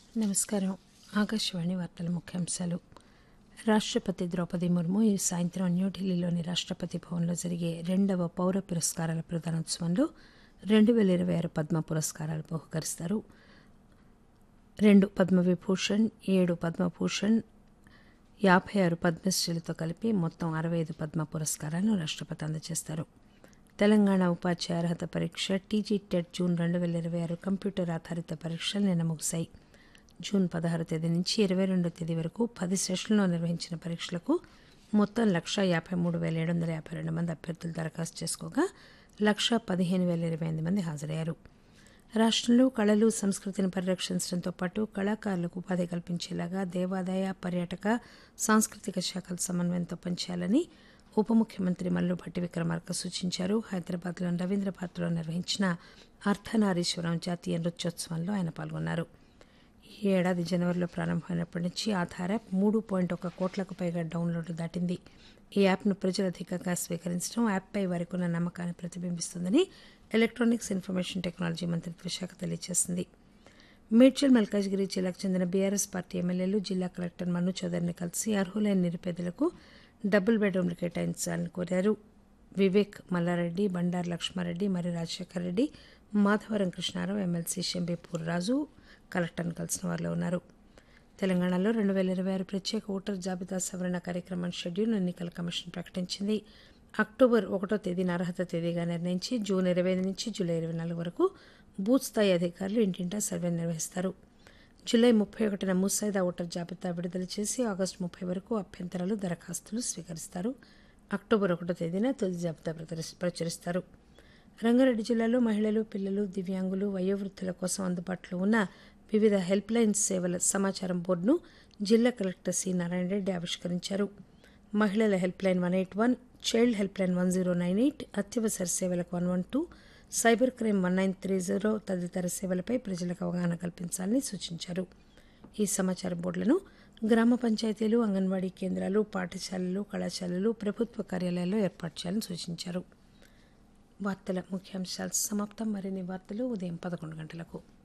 నమస్కారం ఆకాశవాణి వార్తల ముఖ్యాంశాలు రాష్ట్రపతి ద్రౌపది ముర్ము ఈ సాయంత్రం న్యూఢిల్లీలోని రాష్ట్రపతి భవన్లో జరిగే రెండవ పౌర పురస్కారాల ప్రదానోత్సవంలో రెండు వేల ఇరవై ఆరు పద్మ పురస్కారాలు బహుకరిస్తారు రెండు పద్మవిభూషణ్ ఏడు పద్మభూషణ్ యాభై ఆరు పద్మశ్రీలతో కలిపి మొత్తం అరవై ఐదు పద్మ పురస్కారాలను రాష్ట్రపతి అందజేస్తారు తెలంగాణ ఉపాధ్యాయ అర్హత పరీక్ష టీజీ టెట్ జూన్ రెండు వేల ఇరవై ఆరు కంప్యూటర్ ఆధారిత పరీక్షలు నిన్న ముగిశాయి జూన్ పదహారు తేదీ నుంచి ఇరవై రెండో తేదీ వరకు పది సెషన్లలో నిర్వహించిన పరీక్షలకు మొత్తం లక్ష యాభై మూడు వేల ఏడు వందల యాభై రెండు మంది అభ్యర్థులు దరఖాస్తు చేసుకోగా లక్ష పదిహేను వేల ఇరవై ఎనిమిది మంది హాజరయ్యారు రాష్ట్రంలో కళలు సంస్కృతిని పరిరక్షించడంతో పాటు కళాకారులకు ఉపాధి కల్పించేలాగా దేవాదాయ పర్యాటక సాంస్కృతిక శాఖల సమన్వయంతో పనిచేయాలని ఉప ముఖ్యమంత్రి మల్లుభట్టి విక్రమార్క సూచించారు హైదరాబాద్లోని రవీంద్ర భారతిలో నిర్వహించిన అర్ధనారీశ్వరం జాతీయ నృత్యోత్సవంలో ఆయన పాల్గొన్నారు ఈ ఏడాది జనవరిలో ప్రారంభమైనప్పటి నుంచి ఆధార్ యాప్ మూడు పాయింట్ ఒక కోట్లకు పైగా డౌన్లోడ్లు దాటింది ఈ యాప్ను ప్రజలు అధికంగా స్వీకరించడం యాప్పై వారికి ఉన్న నమ్మకాన్ని ప్రతిబింబిస్తుందని ఎలక్ట్రానిక్స్ ఇన్ఫర్మేషన్ టెక్నాలజీ మంత్రిత్వ శాఖ తెలియజేసింది మేడ్చల్ మల్కాజ్గిరి జిల్లాకు చెందిన బీఆర్ఎస్ పార్టీ ఎమ్మెల్యేలు జిల్లా కలెక్టర్ మను చౌదరిని కలిసి అర్హులైన నిరుపేదలకు డబుల్ బెడ్రూమ్లు కేటాయించాలని కోరారు వివేక్ మల్లారెడ్డి బండారు లక్ష్మారెడ్డి మరియు రాజశేఖర్ రెడ్డి మాధవరం కృష్ణారావు ఎమ్మెల్సీ షంబేపూర్ రాజు కలెక్టర్ను కలిసిన వారిలో ఉన్నారు తెలంగాణలో రెండు వేల ఇరవై ఆరు ప్రత్యేక ఓటర్ జాబితా సవరణ కార్యక్రమం షెడ్యూల్ ఎన్నికల కమిషన్ ప్రకటించింది అక్టోబర్ ఒకటో తేదీన అర్హత తేదీగా నిర్ణయించి జూన్ ఇరవై ఐదు నుంచి జూలై ఇరవై నాలుగు వరకు బూత్ స్థాయి అధికారులు ఇంటింటా సర్వే నిర్వహిస్తారు జూలై ముప్పై ఒకటిన ముసాయిదా ఓటర్ జాబితా విడుదల చేసి ఆగస్టు ముప్పై వరకు అభ్యంతరాలు దరఖాస్తులు స్వీకరిస్తారు అక్టోబర్ ఒకటో తేదీన తుది జాబితా ప్రచురిస్తారు రంగారెడ్డి జిల్లాలో మహిళలు పిల్లలు దివ్యాంగులు వయోవృద్ధుల కోసం అందుబాటులో ఉన్న వివిధ హెల్ప్ లైన్ సేవల సమాచారం బోర్డును జిల్లా కలెక్టర్ సి నారాయణ రెడ్డి ఆవిష్కరించారు మహిళల helpline one eight one child helpline one zero nine eight అత్యవసర సేవలకు one one two cyber crime one nine three zero తదితర సేవలపై ప్రజలకు అవగాహన కల్పించాలని సూచించారు ఈ సమాచార బోర్డులను గ్రామ పంచాయతీలు అంగన్వాడీ కేంద్రాలు పాఠశాలలు కళాశాలలు ప్రభుత్వ కార్యాలయాల్లో ఏర్పాటు చేయాలని సూచించారు వార్తల ముఖ్యాంశాలు సమాప్తం మరిన్ని వార్తలు ఉదయం పదకొండు గంటలకు